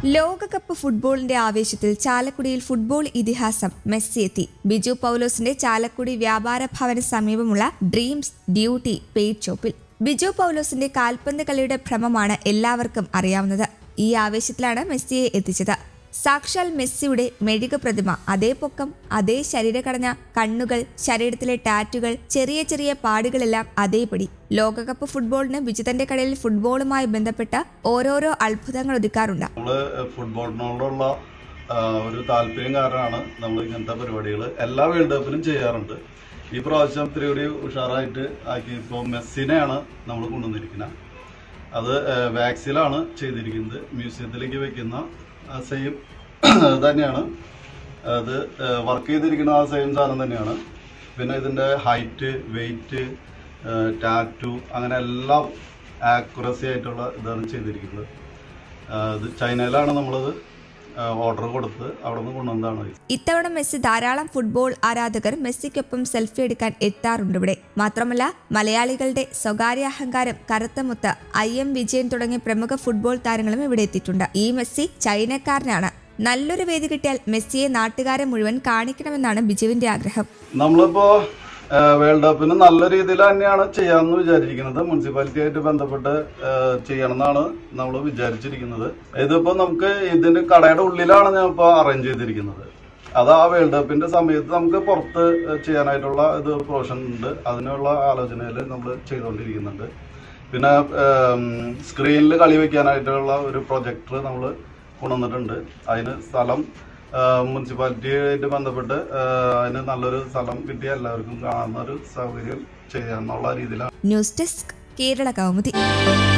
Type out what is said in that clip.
ലോകകപ്പ് ഫുട്ബോളിന്റെ ആവേശത്തിൽ ചാലക്കുടിയിൽ ഫുട്ബോൾ ഇതിഹാസം മെസ്സി എത്തി ബിജു പൗലോസിന്റെ ചാലക്കുടി വ്യാപാര ഭവന സമീപമുള്ള ഡ്രീംസ് ഡ്യൂട്ടി പെയ്ഡ് ഷോപ്പിൽ ബിജു പൗലോസിന്റെ കാൽപന്ത് കളിയുടെ ഭ്രമമാണ് എല്ലാവർക്കും അറിയാവുന്നത് ഈ ആവേശത്തിലാണ് മെസ്സിയെ എത്തിച്ചത് സാക്ഷാൽ മെസ്സിയുടെ മെഴുക പ്രതിമ അതേ പൊക്കം അതേ ശരീരഘടന കണ്ണുകൾ ശരീരത്തിലെ ടാറ്റുകൾ ചെറിയ ചെറിയ പാടുകളെല്ലാം അതേപടി ലോകകപ്പ് ഫുട്ബോളിന് വിജിതന്റെ കടയിൽ ഫുട്ബോളുമായി ബന്ധപ്പെട്ട ഓരോരോ അത്ഭുതങ്ങൾ ഒതുക്കാറുണ്ട് നമ്മള് ഫുട്ബോളിനോടുള്ള ആ, ഒരു താല്പര്യം കാരണമാണ് നമ്മൾ ഇങ്ങനത്തെ പരിപാടികൾ എല്ലാ വേൾഡ് കപ്പിലും ചെയ്യാറുണ്ട് ഈ പ്രാവശ്യം ഇത്തിരി കൂടി ഉഷാറായിട്ട് ആക്കി ഇപ്പോൾ മെസ്സിനെയാണ് നമ്മൾ കൊണ്ടുവന്നിരിക്കുന്നത് അത് വാക്സിലാണ് ചെയ്തിരിക്കുന്നത് മ്യൂസിയത്തിലേക്ക് വെക്കുന്ന സെയിം തന്നെയാണ് അത് വർക്ക് ചെയ്തിരിക്കുന്ന ആ സെയിം സാധനം തന്നെയാണ് പിന്നെ ഇതിൻ്റെ ഹൈറ്റ് വെയിറ്റ് ടാറ്റു അങ്ങനെ എല്ലാം ആക്യുറസി ആയിട്ടുള്ള ഇതാണ് ചെയ്തിരിക്കുന്നത് ആ, ഇത് ചൈനയിലാണ് നമ്മളത് ഓർഡർ കൊടുത്ത് അവിടെ നിന്ന് കൊണ്ടുവന്നതാണ് ഇത്. ഇത്തവണ മെസ്സി ധാരാളം ഫുട്ബോൾ ആരാധകർ മെസ്സിക്കൊപ്പം സെൽഫി എടുക്കാൻ എത്താറുണ്ട് ഇവിടെ മാത്രമല്ല മലയാളികളുടെ സ്വകാര്യ അഹങ്കാരം കറുത്തമുത്ത് ഐ എം വിജയൻ തുടങ്ങിയ പ്രമുഖ ഫുട്ബോൾ താരങ്ങളും ഇവിടെ എത്തിയിട്ടുണ്ട് ഈ മെസ്സി ചൈനക്കാരനാണ് നല്ലൊരു വേദി കിട്ടിയാൽ മെസ്സിയെ നാട്ടുകാരെ മുഴുവൻ കാണിക്കണമെന്നാണ് ബിജുവിന്റെ ആഗ്രഹം നമ്മളിപ്പോ ആ, വേൾഡ് കപ്പിന് നല്ല രീതിയിൽ തന്നെയാണ് ചെയ്യാമെന്ന് വിചാരിച്ചിരിക്കുന്നത് മുനിസിപ്പാലിറ്റി ആയിട്ട് ബന്ധപ്പെട്ട് ആ, ചെയ്യണമെന്നാണ് നമ്മൾ വിചാരിച്ചിരിക്കുന്നത് ഇതിപ്പോ നമുക്ക് ഇതിന്റെ കടയുടെ ഉള്ളിലാണ് ഞാൻ ഇപ്പോൾ അറേഞ്ച് ചെയ്തിരിക്കുന്നത് അത് ആ വേൾഡ് കപ്പിന്റെ സമയത്ത് നമുക്ക് പുറത്ത് ചെയ്യാനായിട്ടുള്ള ഇത് പ്രൊഫഷൻ ഉണ്ട് അതിനുള്ള ആലോചനയിൽ നമ്മൾ ചെയ്തുകൊണ്ടിരിക്കുന്നുണ്ട് പിന്നെ സ്ക്രീനിൽ കളി വെക്കാനായിട്ടുള്ള ഒരു പ്രൊജക്ടർ നമ്മൾ കൊണ്ടുവന്നിട്ടുണ്ട് അതിന് സ്ഥലം മുനിസിപ്പാലിറ്റിയായിട്ട് ബന്ധപ്പെട്ട് ആ, അതിന് നല്ലൊരു സ്ഥലം കിട്ടിയ എല്ലാവർക്കും കാണുന്ന ഒരു സൗകര്യം ചെയ്യാന്നുള്ള രീതിയിലാണ് ന്യൂസ് ഡെസ്ക് കേരള കൗമുദി